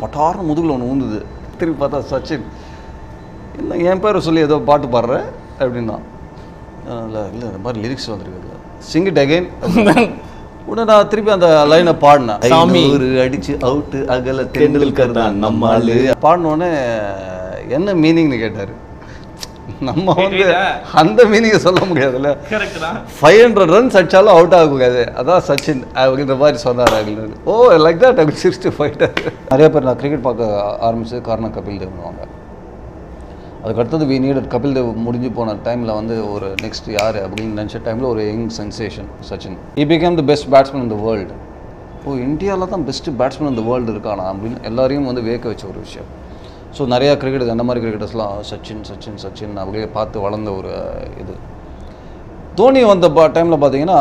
பட்டாரம் முதுகில் ஒன்று ஊந்துது திருப்பி பார்த்தா சச்சின் என்ன என் பேரை சொல்லி ஏதோ பாட்டு பாடுற அப்படின்னா இல்லை இல்லை இந்த மாதிரி லிரிக்ஸ் வந்திருக்குது சிங் இட் அகைன் உடனே நான் திருப்பி அந்த லைனை பாடினேன் சாமி. ஒரு அடிச்சு அவுட்டு அகல தெண்டுல்கர் தான் நம்ம ஆளு பாடினோடனே என்ன மீனிங்னு கேட்டார் நம்ம வந்து அந்த மீனிங்கை சொல்ல முடியாதுல்ல கரெக்ட் தான் ஃபைவ் ஹண்ட்ரட் ரன்ஸ் அடிச்சாலும் அவுட் ஆகக்கூடாது அதான் சச்சின் அப்படின்ற மாதிரி சொன்னார் அப்படின்னு ஓ லைக் தட் அப்படி சிக்ஸ்டி ஃபைட்டர் நிறைய பேர் நான் கிரிக்கெட் பார்க்க ஆரம்பிச்சது காரணம் கபில் தேவ்னுவாங்க அதுக்கு அடுத்தது வி நீடட் கபில் தேவ் முடிஞ்சு போன டைமில் வந்து ஒரு நெக்ஸ்ட் யார் அப்படின்னு நினச்ச டைமில் ஒரு young sensation Sachin he became the best batsman இந்த வேர்ல்டு ஓ இந்தியாவில் தான் பெஸ்ட் பேட்ஸ்மேன் இந்த வேர்ல்டு இருக்கானா அப்படின்னு எல்லாரையும் வந்து வேக்க வச்ச ஒரு விஷயம் ஸோ நிறையா கிரிக்கெட் அந்த மாதிரி கிரிக்கெட்டர்ஸ்லாம் சச்சின் சச்சின் சச்சின் அப்படியே பார்த்து வளர்ந்த ஒரு இது தோனி வந்த பா டைமில் பார்த்தீங்கன்னா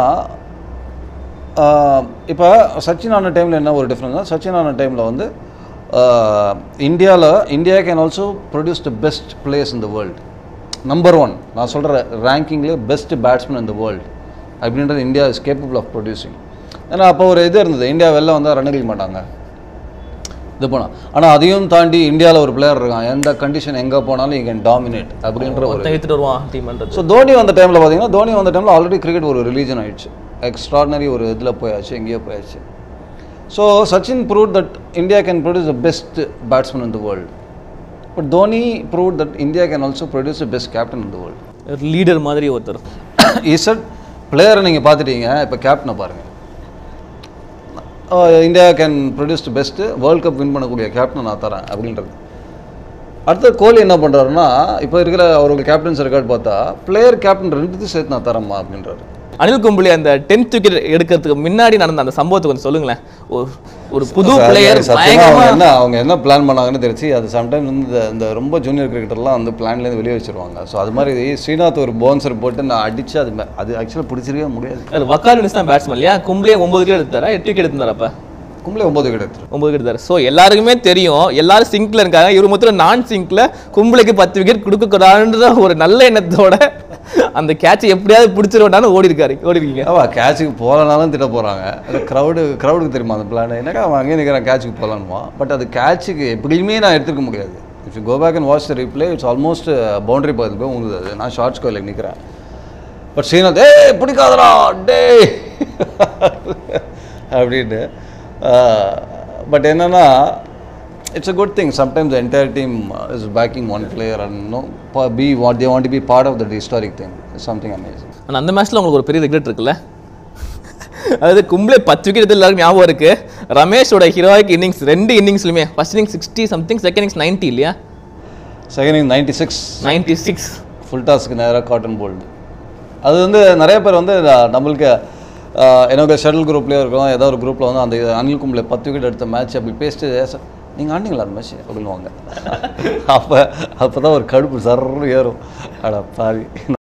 இப்போ சச்சின் ஆன டைமில் என்ன ஒரு டிஃப்ரென்ஸ்னா சச்சின் ஆன டைமில் வந்து இந்தியாவில் India can also produce the best players in the world number one நான் சொல்கிற ரேங்கிங்லேயே பெஸ்ட் பேட்ஸ்மேன் இந்த வேர்ல்டு அப்படின்றது India is capable of producing ஏன்னா அப்போ ஒரு இது இருந்தது இந்தியா வெளில வந்தால் ரன் அடிக்க மாட்டாங்க இது போனால் ஆனால் அதையும் தாண்டி இந்தியாவில் ஒரு பிளேயர் இருக்கான் எந்த கண்டிஷன் எங்கே போனாலும் யூ கேன் டாமினேட் அப்படின்ற ஒரு ஒருத்தன் எடுத்துட்டு வருவான் டீம்ன்றது ஸோ தோனி வந்த டைமில் பார்த்தீங்கன்னா தோனி வந்த டைமில் ஆல்ரெடி கிரிக்கெட் ஒரு ரிலீஜன் ஆயிடுச்சு எக்ஸ்ட்ராடனரி ஒரு இதில் போயாச்சு எங்கேயோ போயாச்சு so Sachin prove that India can produce the best batsman in the world but Dhoni prove that India can also produce the best captain in the world leader மாதிரி ஒருத்தர் இசட் பிளேயரை நீங்கள் பார்த்துட்டீங்க இப்போ கேப்டனை பாருங்கள் India can produce the best world cup win பண்ணக்கூடிய கேப்டன் நான் தரேன் அப்படின்றது அடுத்து கோலி என்ன பண்ணுறாருன்னா இப்போ இருக்கிற அவருக்கு கேப்டன்ஸ் ரெக்கார்ட் பார்த்தா பிளேயர் கேப்டன் ரெண்டுத்தையும் சேர்த்து நான் தரேம்மா அப்படின்றாரு அனில் கும்பலி அந்த டென்த் விக்கெட் எடுக்கிறதுக்கு முன்னாடி நடந்த அந்த சம்பவத்தை கொஞ்சம் சொல்லுங்களேன் ஒரு ஒரு புது சார், பிளேயர் சத்தியமா அவங்க என்ன அவங்க என்ன பிளான் பண்ணாங்கன்னு தெரிஞ்சு அது சம்டைம்ஸ் வந்து இந்த- இந்த ரொம்ப ஜூனியர் கிரிக்கெட்டர்லாம் வந்து பிளான்லேருந்து வெளியே வச்சிருவாங்க ஸோ அது மாதிரி ஸ்ரீநாத் ஒரு பவுன்சர் போட்டு நான் அடிச்சு அது மே- அது ஆக்சுவலாக பிடிச்சிருக்கவே முடியாது வக்கால் தான் பேட்ஸ்மேன் இல்லையா கும்பலியே ஒன்பது விக்கெட் எடுத்தாரா எட்டு விக்கெட் எடுத்தாரா அப்ப கும்பலே ஒம்பது விக்கெட் எடுத்துரு ஒன்பது விக்கெட் எடுத்தாரு ஸோ எல்லாருக்குமே தெரியும் எல்லாரும் சிங்க்ல இருக்காங்க இவர் மொத்தம் நான் சிங்க்ல கும்பலுக்கு பத்து விக்கெட் கொடுக்கக்கூடாதுன்ற ஒரு நல்ல எண்ணத்தோட அந்த கேட்சை எப்படியாவது பிடிச்சிருவான்னு ஓடி இருக்காரு ஓடி இருக்கீங்க அவா கேட்சுக்கு போகலனாலும் திட்ட போகிறாங்க அது க்ரௌடு க்ரௌடுக்கு தெரியுமா அந்த பிளான் என்னக்கா அவன் அங்கேயே நிற்கிறான் கேட்சுக்கு போகலான்மா பட் அது கேட்சுக்கு எப்படியுமே நான் எடுத்துக்க முடியாது if you go back and watch the replay it's almost boundary பக்கத்தில் போய் உங்குது அது நான் ஷார்ட் ஸ்கோரில் நிற்கிறேன் பட் ஸ்ரீநாத் ஏய் பிடிக்காதடா டே அப்படின்னு பட் என்னன்னா it's a good thing sometimes entire team is backing one player and no be what they want to be part of that historic thing something amazing ஆனா அந்த மேட்ச்ல உங்களுக்கு ஒரு பெரிய ரிக்ரெட் இருக்குல்ல அதாவது கும்பலே பத்து விக்கெட் எடுத்து எல்லாருக்கும் ஞாபகம் இருக்கு ரமேஷோட ஹீரோயிக் இன்னிங்ஸ் ரெண்டு இன்னிங்ஸ்லுமே first innings sixty something second innings ninety இல்லையா second inning ninety six ninety six full டாஸ்க்கு நேராக காட்டன் போல்டு அது வந்து நிறைய பேர் வந்து ந- நம்மளுக்கு ஆஹ், எனக்கு ஷட்டில் குரூப்லேயே இருக்கும் ஏதோ ஒரு குரூப்பில் வந்து அந்த அனில் கும்பில் பத்து விக்கெட் எடுத்த மேட்ச் அப்படி பேசிட்டு நீங்கள் ஆண்டிங்களா அந்த மேட்ச் அப்படின்வாங்க அப்போ அப்போ தான் ஒரு கடுப்பு சர்ன்னு ஏறும் அட பாவி